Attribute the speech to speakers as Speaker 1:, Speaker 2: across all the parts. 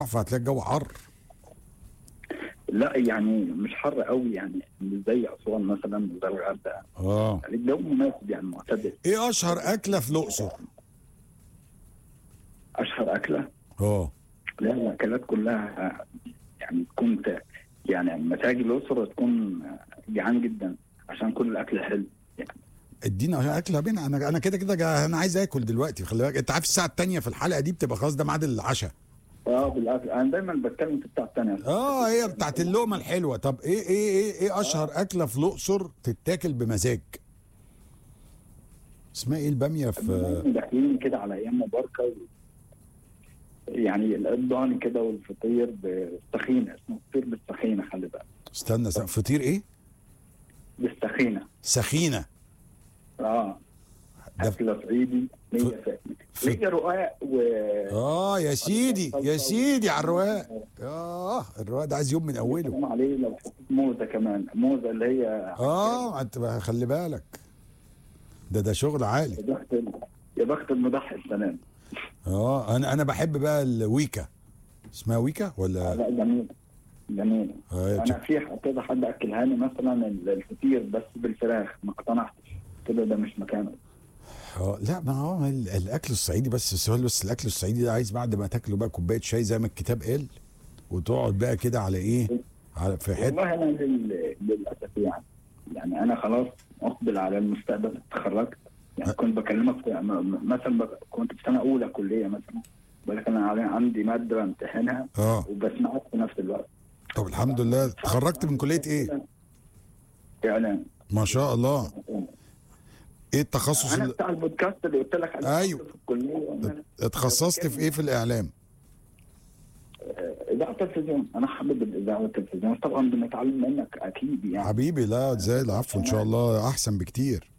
Speaker 1: فهتلاقي الجو حر
Speaker 2: لا يعني مش حر قوي يعني مش زي اسوان مثلا مش زي الغردقه
Speaker 1: اه
Speaker 2: الجو مناسب يعني معتدل
Speaker 1: ايه اشهر اكله في الاقصر
Speaker 2: اشهر اكله
Speaker 1: اه
Speaker 2: لا الاكلات كلها يعني تكون ت- يعني لما تاجي الاقصر تكون جعان جدا عشان كل الاكل حلو يعني
Speaker 1: ادينا اكله بينا انا انا كده كده جا- انا عايز اكل دلوقتي خلي بالك انت عارف الساعه الثانيه في الحلقه دي بتبقى خلاص ده ميعاد العشاء
Speaker 2: اه بالاكل انا دايما بتكلم في الساعه الثانيه
Speaker 1: اه هي بتاعت اللقمه الحلوه طب ايه ايه ايه ايه اشهر اكله في الاقصر تتاكل بمزاج اسمها ايه الباميه في
Speaker 2: داخلين كده على ايام مباركه و... يعني الضاني كده والفطير بالسخينه اسمه فطير بالسخينه خلي بالك
Speaker 1: استنى س- فطير ايه
Speaker 2: بالسخينه
Speaker 1: سخينه
Speaker 2: اه
Speaker 1: ده-
Speaker 2: اكله صعيدي ليا
Speaker 1: ف-
Speaker 2: ف... ليا رقاق و
Speaker 1: اه يا سيدي يا سيدي على الرواق اه الرواق ده عايز يوم من اوله
Speaker 2: كمان عليه لو حطيت موزه كمان موزه اللي هي
Speaker 1: اه انت بقى خلي بالك ده ده شغل عالي
Speaker 2: يا بخت يا بخت المضحي السنه دي.
Speaker 1: اه انا انا بحب بقى الويكا اسمها ويكا ولا
Speaker 2: لا جميل جميل
Speaker 1: آه يا
Speaker 2: انا في كده حد اكلهاني مثلا الفطير بس بالفراخ ما اقتنعتش كده ده مش مكانه
Speaker 1: اه لا ما هو ال- الاكل الصعيدي بس السؤال بس الاكل الصعيدي ده عايز بعد ما تاكله بقى كوبايه شاي زي ما الكتاب قال وتقعد بقى كده على ايه على في حته
Speaker 2: والله انا لل... للاسف يعني يعني انا خلاص اقبل على المستقبل اتخرجت يعني كنت بكلمك في... م- م- مثلا بك... كنت في سنه اولى كليه مثلا ولكن انا علي- عندي ماده بامتحنها
Speaker 1: اه
Speaker 2: وبسمعك في نفس الوقت
Speaker 1: طب الحمد لله اتخرجت من كليه ايه
Speaker 2: اعلام
Speaker 1: ما شاء الله ايه التخصص
Speaker 2: انا
Speaker 1: اللي
Speaker 2: بتاع البودكاست اللي قلت لك عليه
Speaker 1: أيوة.
Speaker 2: في الكليه
Speaker 1: اتخصصت في ايه في الاعلام
Speaker 2: اذاعه التلفزيون انا حابب الاذاعه والتلفزيون طبعا بنتعلم منك اكيد يعني
Speaker 1: حبيبي لا ازاي العفو ان شاء الله احسن بكتير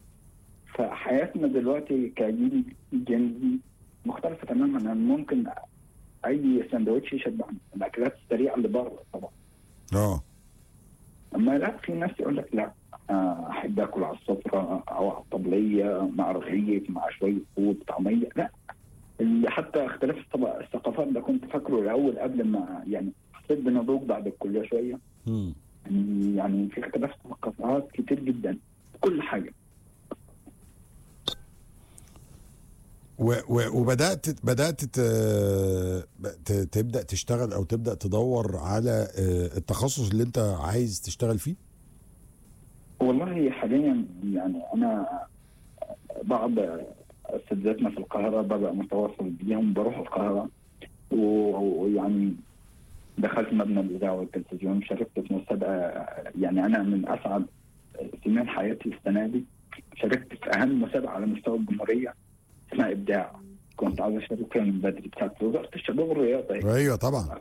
Speaker 2: فحياتنا دلوقتي كجيل جنزي مختلفه تماما يعني ممكن اي سندوتش يشبعني الاكلات السريعه اللي بره طبعا
Speaker 1: اه
Speaker 2: اما لا في ناس يقول لك لا آه، احب اكل على السفره او على الطبليه مع رغيف مع شويه فول طعميه لا اللي حتى اختلاف الطبق- الثقافات ده كنت فاكره الاول قبل ما يعني حسيت بنضوج بعد الكليه شويه
Speaker 1: مم.
Speaker 2: يعني في اختلاف ثقافات كتير جدا في كل حاجه
Speaker 1: و و وبدات بدات ت- ت- تبدا تشتغل او تبدا تدور على آه، التخصص اللي انت عايز تشتغل فيه
Speaker 2: والله حاليا يعني انا بعض اساتذتنا في القاهره ببقى متواصل بيهم بروح القاهره و- ويعني دخلت مبنى الاذاعه والتلفزيون شاركت في مسابقه يعني انا من اسعد سنين حياتي السنه دي شاركت في اهم مسابقه على مستوى الجمهوريه اسمها ابداع كنت عاوز اشارك فيها من بدري بتاعت وزاره الشباب والرياضه
Speaker 1: ايوه طبعا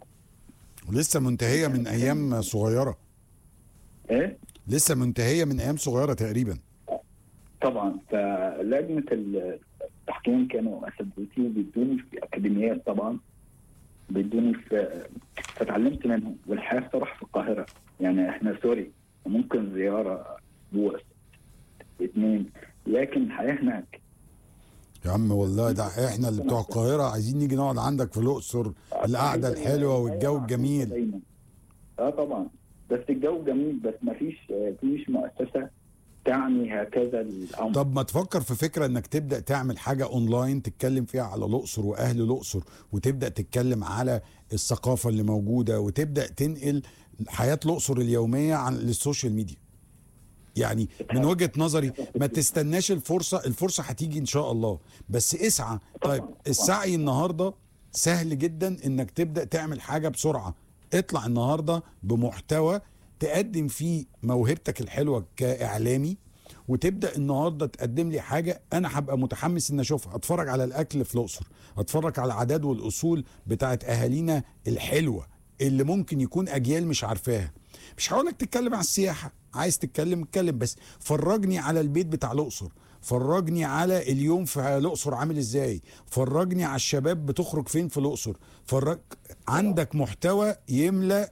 Speaker 1: ولسه منتهيه من ايام صغيره
Speaker 2: ايه
Speaker 1: لسه منتهيه من ايام صغيره تقريبا
Speaker 2: طبعا فلجنه التحكيم كانوا اساتذتي بيدوني في اكاديميات طبعا بيدوني في فتعلمت منهم والحياه بصراحه في القاهره يعني احنا سوري ممكن زياره اسبوع اثنين لكن الحياه هناك
Speaker 1: يا عم والله ده احنا اللي بتوع القاهره عايزين نيجي نقعد عندك في الاقصر القعده الحلوه والجو الجميل
Speaker 2: دايما. اه طبعا بس الجو جميل بس ما فيش فيش مؤسسه تعني هكذا الامر
Speaker 1: طب ما تفكر في فكره انك تبدا تعمل حاجه اونلاين تتكلم فيها على الاقصر واهل الاقصر وتبدا تتكلم على الثقافه اللي موجوده وتبدا تنقل حياه الاقصر اليوميه عن السوشيال ميديا يعني من وجهه نظري ما تستناش الفرصه الفرصه هتيجي ان شاء الله بس اسعى طيب السعي النهارده سهل جدا انك تبدا تعمل حاجه بسرعه اطلع النهارده بمحتوى تقدم فيه موهبتك الحلوه كاعلامي وتبدا النهارده تقدم لي حاجه انا هبقى متحمس ان اشوفها اتفرج على الاكل في الاقصر اتفرج على العادات والاصول بتاعت اهالينا الحلوه اللي ممكن يكون اجيال مش عارفاها مش هقولك تتكلم على السياحه عايز تتكلم اتكلم بس فرجني على البيت بتاع الاقصر فرجني على اليوم في الاقصر عامل ازاي فرجني على الشباب بتخرج فين في الاقصر فرج عندك محتوى يملى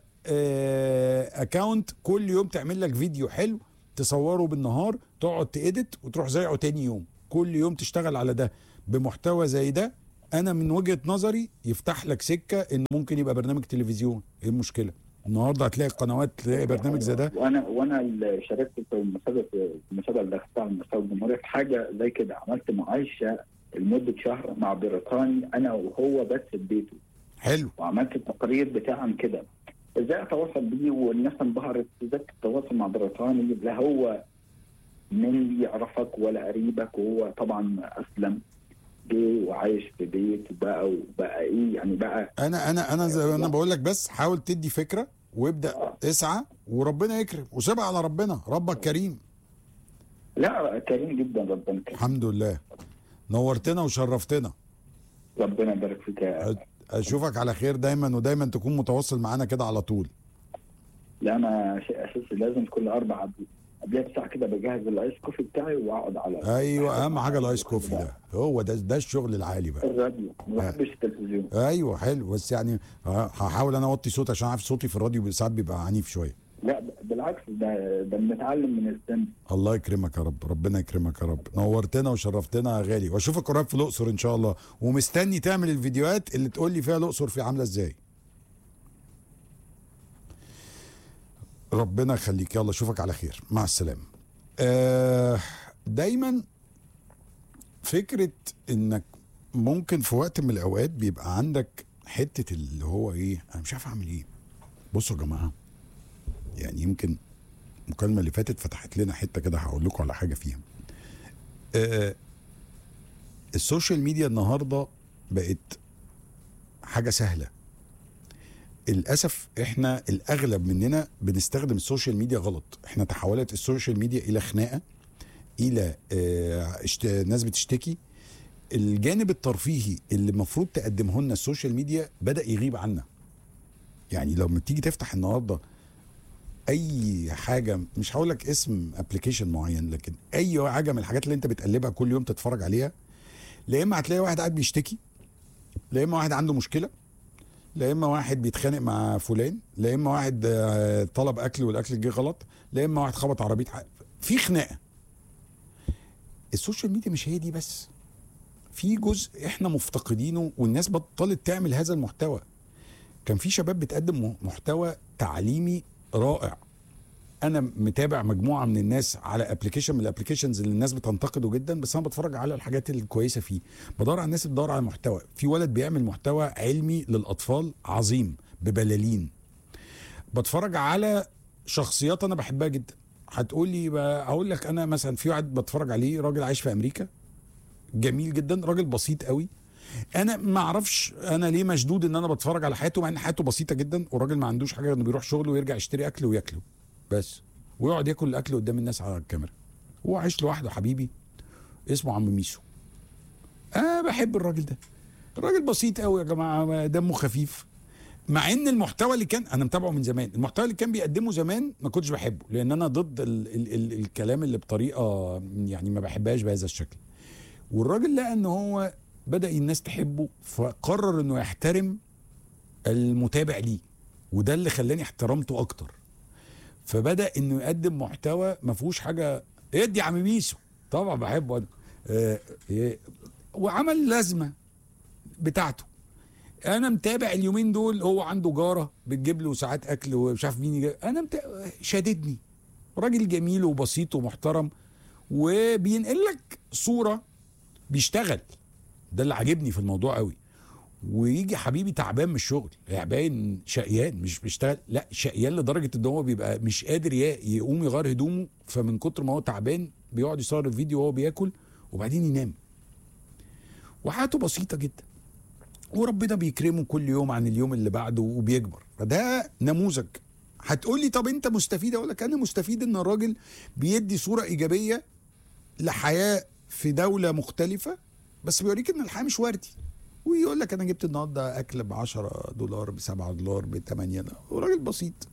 Speaker 1: اكاونت كل يوم تعمل لك فيديو حلو تصوره بالنهار تقعد تإدت وتروح زيعه تاني يوم كل يوم تشتغل على ده بمحتوى زي ده انا من وجهه نظري يفتح لك سكه ان ممكن يبقى برنامج تلفزيون ايه المشكله النهارده هتلاقي قنوات تلاقي برنامج زي ده
Speaker 2: وانا وانا اللي شاركت في المسابقه في المسابقه اللي دخلتها على مستوى الجمهوريه في حاجه زي كده عملت معايشه لمده شهر مع بريطاني انا وهو بس في بيته
Speaker 1: حلو
Speaker 2: وعملت التقرير بتاعه عن كده ازاي اتواصل بيه والناس انبهرت ازاي تتواصل مع بريطاني لا هو من يعرفك ولا قريبك وهو طبعا اسلم جه وعايش في بيت بقى وبقى ايه يعني بقى
Speaker 1: انا انا انا زي ما انا بقول لك بس حاول تدي فكره وابدا اسعى وربنا يكرم وسيبها على ربنا ربك كريم
Speaker 2: لا كريم جدا ربنا كريم
Speaker 1: الحمد لله نورتنا وشرفتنا
Speaker 2: ربنا يبارك فيك يا
Speaker 1: اشوفك على خير دايما ودايما تكون متواصل معانا كده على طول
Speaker 2: لا انا شيء اساسي لازم كل اربع قبل- قبلها بساعه كده بجهز الايس كوفي بتاعي واقعد على
Speaker 1: ايوه اهم حاجه الايس كوفي ده هو ده ده الشغل العالي بقى
Speaker 2: الراديو ما بحبش التلفزيون
Speaker 1: ايوه حلو بس يعني ه- هحاول انا اوطي صوتي عشان عارف صوتي في الراديو ساعات بيبقى عنيف شويه
Speaker 2: لا بالعكس ده ده بنتعلم من السن
Speaker 1: الله يكرمك يا رب ربنا يكرمك يا رب نورتنا وشرفتنا يا غالي واشوفك قريب في الاقصر ان شاء الله ومستني تعمل الفيديوهات اللي تقول لي فيها الاقصر في عامله ازاي ربنا يخليك يلا اشوفك على خير مع السلامه آه دايما فكره انك ممكن في وقت من الاوقات بيبقى عندك حته اللي هو ايه انا مش عارف اعمل ايه بصوا يا جماعه يعني يمكن المكالمه اللي فاتت فتحت لنا حته كده هقول لكم على حاجه فيها آه السوشيال ميديا النهارده بقت حاجه سهله للاسف احنا الاغلب مننا بنستخدم السوشيال ميديا غلط احنا تحولت السوشيال ميديا الى خناقه الى آه اشت... ناس بتشتكي الجانب الترفيهي اللي المفروض تقدمه لنا السوشيال ميديا بدا يغيب عنا يعني لما تيجي تفتح النهارده اي حاجه مش هقول لك اسم ابلكيشن معين لكن اي حاجه من الحاجات اللي انت بتقلبها كل يوم تتفرج عليها لا اما هتلاقي واحد قاعد بيشتكي لا اما واحد عنده مشكله لا اما واحد بيتخانق مع فلان لا اما واحد آه، طلب اكل والاكل جه غلط لا اما واحد خبط عربيه حق. في خناقه السوشيال ميديا مش هي دي بس في جزء احنا مفتقدينه والناس بطلت تعمل هذا المحتوى كان في شباب بتقدم محتوى تعليمي رائع انا متابع مجموعه من الناس على ابلكيشن من الابلكيشنز اللي الناس بتنتقده جدا بس انا بتفرج على الحاجات الكويسه فيه بدور على الناس اللي بتدور على محتوى في ولد بيعمل محتوى علمي للاطفال عظيم ببلالين بتفرج على شخصيات انا بحبها جدا هتقول لي بقى- هقول لك انا مثلا في واحد بتفرج عليه راجل عايش في امريكا جميل جدا راجل بسيط قوي انا ما اعرفش انا ليه مشدود ان انا بتفرج على حياته مع ان حياته بسيطه جدا والراجل ما عندوش حاجه انه بيروح شغله ويرجع يشتري اكل وياكله بس ويقعد ياكل الاكل قدام الناس على الكاميرا هو عايش لوحده حبيبي اسمه عم ميسو انا بحب الراجل ده الراجل بسيط قوي يا جماعه دمه خفيف مع ان المحتوى اللي كان انا متابعه من زمان المحتوى اللي كان بيقدمه زمان ما كنتش بحبه لان انا ضد ال ال ال الكلام اللي بطريقه يعني ما بحبهاش بهذا الشكل والراجل لقى ان هو بدا الناس تحبه فقرر انه يحترم المتابع ليه وده اللي خلاني احترمته اكتر فبدا انه يقدم محتوى ما فيهوش حاجه ادي يا عم ميسو طبعا بحبه انا آه، إيه، وعمل لازمه بتاعته انا متابع اليومين دول هو عنده جاره بتجيب له ساعات اكل ومش عارف مين يجي. انا مت... شاددني راجل جميل وبسيط ومحترم وبينقل لك صوره بيشتغل ده اللي عاجبني في الموضوع قوي ويجي حبيبي تعبان من الشغل يعني باين شقيان مش بيشتغل لا شقيان لدرجه ان هو بيبقى مش قادر ي- يقوم يغير هدومه فمن كتر ما هو تعبان بيقعد يصور الفيديو وهو بياكل وبعدين ينام وحياته بسيطه جدا وربنا بيكرمه كل يوم عن اليوم اللي بعده وبيكبر فده نموذج هتقول لي طب انت مستفيد اقول لك انا مستفيد ان الراجل بيدي صوره ايجابيه لحياه في دوله مختلفه بس بيوريك ان الحياه مش وردي ويقول لك انا جبت النهارده اكل ب 10 دولار ب 7 دولار ب 8 وراجل بسيط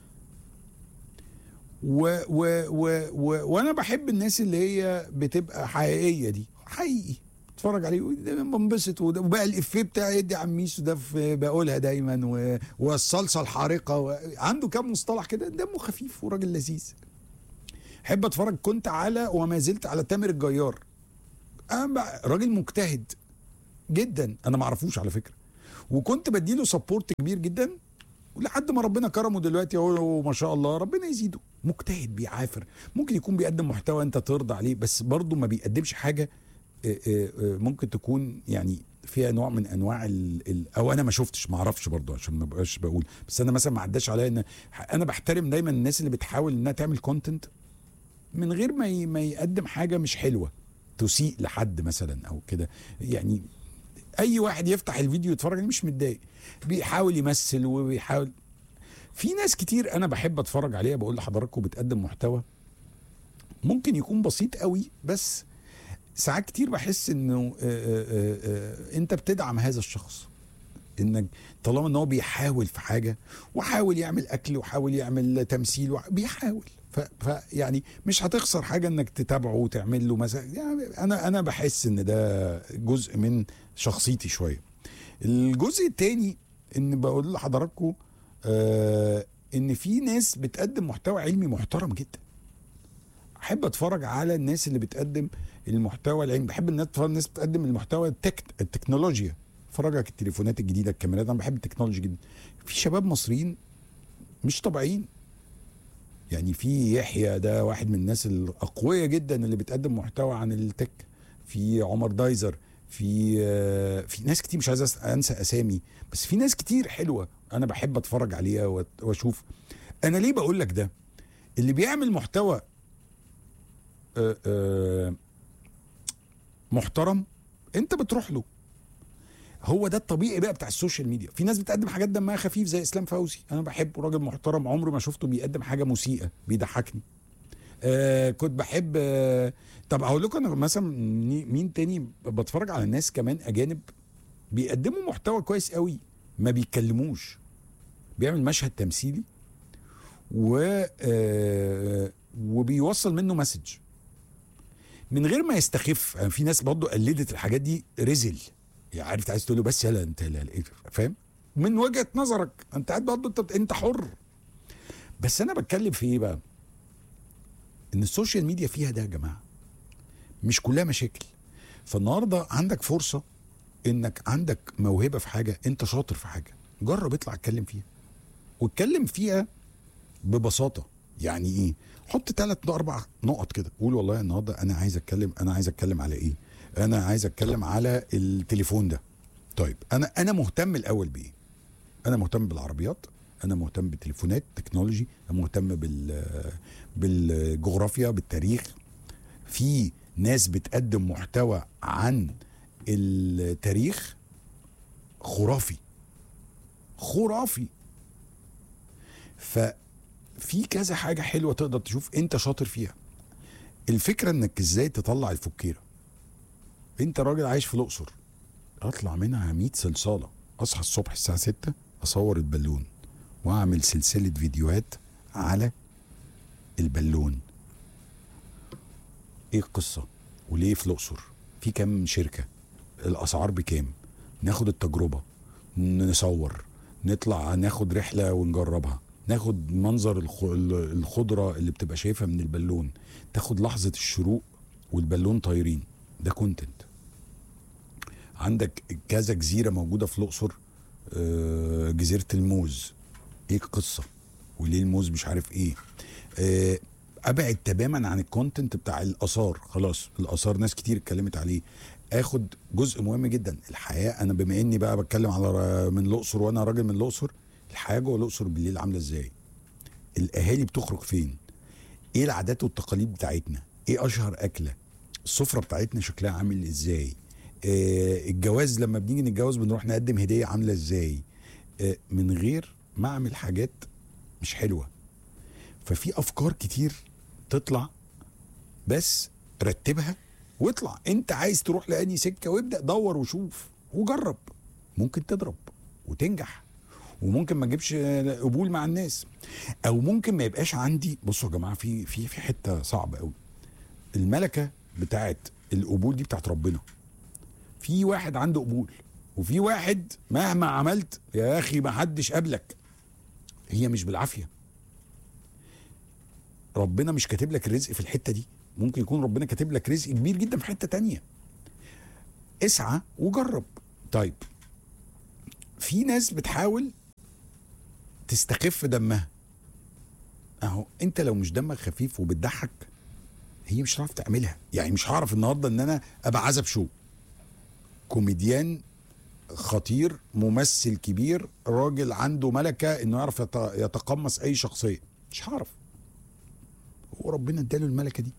Speaker 1: و و و و وانا بحب الناس اللي هي بتبقى حقيقيه دي حقيقي اتفرج عليه ودايما بنبسط وده- وبقى الافيه بتاعي يدي عم ميسو ده في بقولها دايما و- والصلصه الحارقه و... عنده كام مصطلح كده دمه خفيف وراجل لذيذ احب اتفرج كنت على وما زلت على تامر الجيار أنا بقى راجل مجتهد جدا انا ما اعرفوش على فكره وكنت بديله سبورت كبير جدا ولحد ما ربنا كرمه دلوقتي اهو ما شاء الله ربنا يزيده مجتهد بيعافر ممكن يكون بيقدم محتوى انت ترضى عليه بس برضه ما بيقدمش حاجه آه، آه، آه، ممكن تكون يعني فيها نوع من انواع ال ال او انا ما شفتش ما اعرفش برضه عشان ما بقاش بقول بس انا مثلا ما عداش عليا ان انا بحترم دايما الناس اللي بتحاول انها تعمل كونتنت من غير ما ي- ما يقدم حاجه مش حلوه تسيء لحد مثلا او كده يعني اي واحد يفتح الفيديو يتفرج عليه مش متضايق بيحاول يمثل وبيحاول في ناس كتير انا بحب اتفرج عليها بقول لحضراتكم بتقدم محتوى ممكن يكون بسيط قوي بس ساعات كتير بحس انه آه، آه، آه، آه، انت بتدعم هذا الشخص انك طالما ان هو بيحاول في حاجه وحاول يعمل اكل وحاول يعمل تمثيل وح- بيحاول ف ف- يعني مش هتخسر حاجه انك تتابعه وتعمل له مثلا يعني انا انا بحس ان ده جزء من شخصيتي شويه الجزء التاني ان بقول لحضراتكم آه ان في ناس بتقدم محتوى علمي محترم جدا احب اتفرج على الناس اللي بتقدم المحتوى العلمي بحب الناس اتفرج الناس بتقدم المحتوى التك... التكنولوجيا اتفرج على التليفونات الجديده الكاميرات انا بحب التكنولوجيا جدا في شباب مصريين مش طبيعيين يعني في يحيى ده واحد من الناس الاقوياء جدا اللي بتقدم محتوى عن التك في عمر دايزر في آه، في ناس كتير مش عايز أس- انسى اسامي بس في ناس كتير حلوه انا بحب اتفرج عليها وأت- واشوف انا ليه بقول لك ده اللي بيعمل محتوى آه، آه، محترم انت بتروح له هو ده الطبيعي بقى بتاع السوشيال ميديا في ناس بتقدم حاجات دمها خفيف زي اسلام فوزي انا بحبه راجل محترم عمري ما شفته بيقدم حاجه مسيئه بيضحكني آه كنت بحب آه طب اقول لكم انا مثلا مين مين تاني بتفرج على ناس كمان اجانب بيقدموا محتوى كويس قوي ما بيتكلموش بيعمل مشهد تمثيلي و آه وبيوصل منه مسج من غير ما يستخف يعني في ناس برضه قلدت الحاجات دي رزل يعني عارف عايز تقول له بس يلا انت لا لا فاهم من وجهه نظرك انت قاعد برضه انت انت حر بس انا بتكلم في ايه بقى ان السوشيال ميديا فيها ده يا جماعه مش كلها مشاكل فالنهارده عندك فرصه انك عندك موهبه في حاجه انت شاطر في حاجه جرب اطلع اتكلم فيها واتكلم فيها ببساطه يعني ايه حط ثلاث اربع نقط كده قول والله النهارده انا عايز اتكلم انا عايز اتكلم على ايه انا عايز اتكلم على التليفون ده طيب انا انا مهتم الاول بايه انا مهتم بالعربيات انا مهتم بالتليفونات تكنولوجي انا مهتم بال بالجغرافيا بالتاريخ في ناس بتقدم محتوى عن التاريخ خرافي خرافي ففي كذا حاجة حلوة تقدر تشوف انت شاطر فيها الفكرة انك ازاي تطلع الفكيرة انت راجل عايش في الاقصر اطلع منها 100 صلصالة اصحى الصبح الساعة 6 اصور البالون واعمل سلسلة فيديوهات على البالون ايه القصة وليه في الاقصر في كام شركة الاسعار بكام ناخد التجربة نصور نطلع ناخد رحلة ونجربها ناخد منظر الخ- الخضرة اللي بتبقى شايفها من البالون تاخد لحظة الشروق والبالون طايرين ده كونتنت عندك كذا جزيرة موجودة في الأقصر آه، جزيرة الموز ايه القصة وليه الموز مش عارف ايه آه، ابعد تماما عن الكونتنت بتاع الاثار خلاص الاثار ناس كتير اتكلمت عليه اخد جزء مهم جدا الحياه انا بما اني بقى بتكلم على را- من الاقصر وانا راجل من الاقصر الحياه جوه الاقصر بالليل عامله ازاي الاهالي بتخرج فين ايه العادات والتقاليد بتاعتنا ايه اشهر اكله السفره بتاعتنا شكلها عامل ازاي آه الجواز لما بنيجي نتجوز بنروح نقدم هديه عامله ازاي آه من غير ما اعمل حاجات مش حلوه ففي افكار كتير تطلع بس رتبها واطلع انت عايز تروح لاني سكه وابدا دور وشوف وجرب ممكن تضرب وتنجح وممكن ما تجيبش قبول مع الناس او ممكن ما يبقاش عندي بصوا يا جماعه في في في حته صعبه قوي الملكه بتاعت القبول دي بتاعت ربنا في واحد عنده قبول وفي واحد مهما عملت يا اخي ما حدش قابلك هي مش بالعافيه ربنا مش كاتب لك الرزق في الحته دي ممكن يكون ربنا كاتب لك رزق كبير جدا في حته تانية اسعى وجرب طيب في ناس بتحاول تستخف دمها اهو انت لو مش دمك خفيف وبتضحك هي مش هتعرف تعملها يعني مش هعرف النهارده ان انا ابقى عزب شو كوميديان خطير ممثل كبير راجل عنده ملكه انه يعرف يت- يتقمص اي شخصيه مش هعرف هو ربنا اداله الملكه دي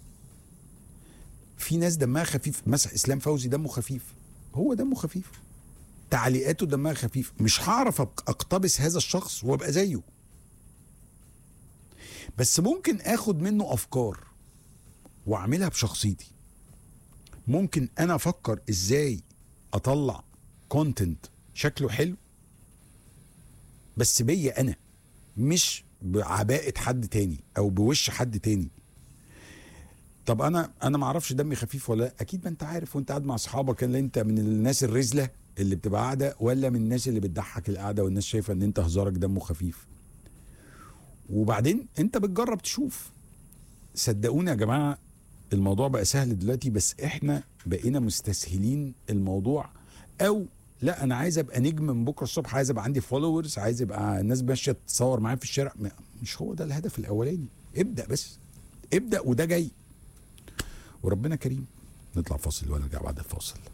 Speaker 1: في ناس دمها خفيف مثلا اسلام فوزي دمه خفيف هو دمه خفيف تعليقاته دمها خفيف مش هعرف أق- اقتبس هذا الشخص وابقى زيه بس ممكن اخد منه افكار واعملها بشخصيتي ممكن انا افكر ازاي اطلع كونتنت شكله حلو بس بيا انا مش بعباءة حد تاني او بوش حد تاني طب انا انا ما اعرفش دمي خفيف ولا لأ. اكيد ما انت عارف وانت قاعد مع اصحابك اللي انت من الناس الرزله اللي بتبقى قاعده ولا من الناس اللي بتضحك القعده والناس شايفه ان انت هزارك دمه خفيف وبعدين انت بتجرب تشوف صدقوني يا جماعه الموضوع بقى سهل دلوقتي بس احنا بقينا مستسهلين الموضوع او لا انا عايز ابقى نجم من بكره الصبح عايز ابقى عندي فولورز عايز يبقى الناس ماشيه تتصور معايا في الشارع ما- مش هو ده الهدف الاولاني ابدا بس ابدا وده جاي وربنا كريم نطلع فاصل ونرجع بعد الفاصل